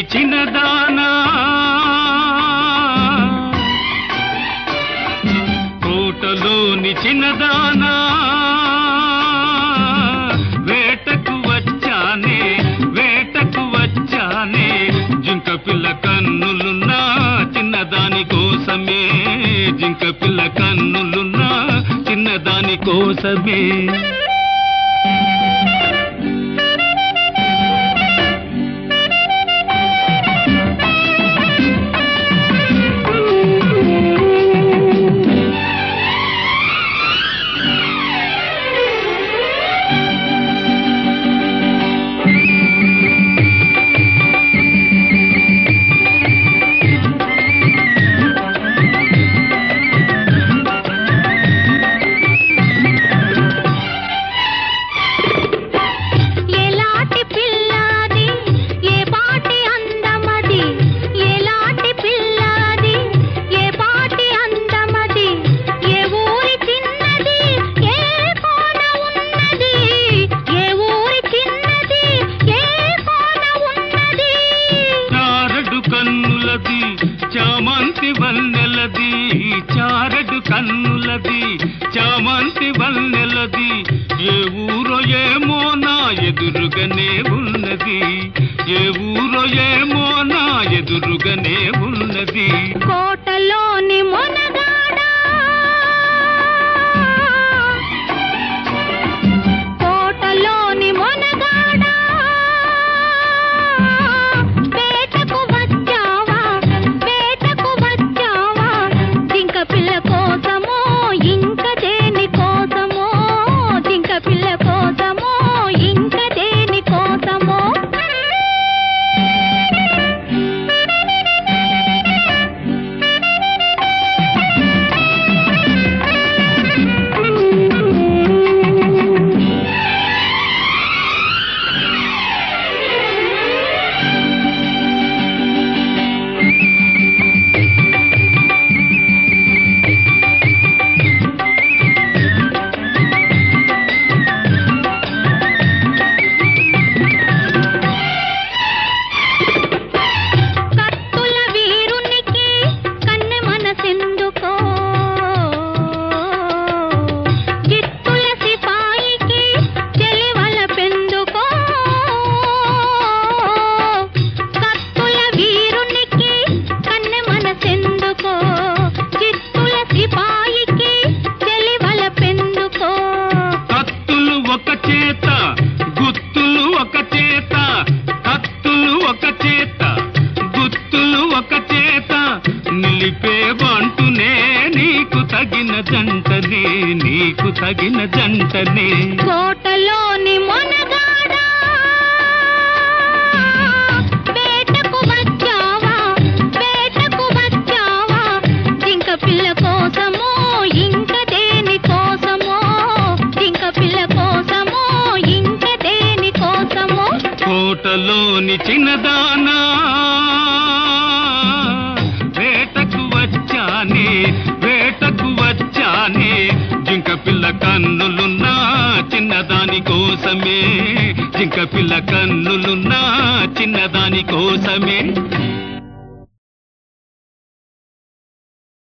చిన్నదానా కోటలోని చిన్నదానా వేటకు వచ్చానే వేటకు వచ్చానే జింక పిల్ల కన్నులున్నా చిన్నదాని కోసమే జింక పిల్ల కన్నులున్నా చిన్నదాని కోసమే ఎలాంటి పిల్లాది ఏ పాటి అందమది ఎలాంటి పిల్లాది ఏ పాటి అందమది ఏ ఊరి చిన్నది ఏ కోన ఉన్నది ఏ ఊరి చిన్నది ఏ కోన ఉన్నది చారడు కన్నులది చామంతి వన్నెలది చారడు కన్నులది చామంతి వన్నెలది ఏ ఊరో ఏమో నా ఎదురుగానే ఉన్నది ఏ ఊరో ఏమో నా ఎదురుగానే ఉన్నది కోటలోని మొనగాడా కోటలోని మొనగాడా వేటకు వచ్చావా వేటకు వచ్చావా జింక పిల్ల కోసమో ఇంక దేని కోసమో జింక పిల్ల కోసమో ఇంక దేని కోసమో కత్తుల వీరునికి కన్నె మనసెందుకో జిత్తుల సిపాయికి చెలివల పెందుకో కత్తుల వీరునికి కన్నె మనసెందుకో జిత్తుల సిపాయికి చెలివల పెందుకో కత్తులు ఒక చేత గుత్తులు ఒక చేత కత్తులు ఒక చేత గుత్తులు ఒక చేత నిలిపే బంటునే నీకు తగిన జంటనే నీకు తగిన జంటనే కోటలోని మొనగాడా వేటకు వచ్చావా వేటకు వచ్చావా జింక పిల్ల కోసమో ఇంక దేని కోసమో జింక పిల్ల కోసమో ఇంక దేని కోసమో కోటలోని చిన్నదానా వేటకు వచ్చానే వేటకు వచ్చానే జింక పిల్ల కన్నులున్నా చిన్నదాని కోసమే జింక పిల్ల కన్నులున్నా చిన్నదాని కోసమే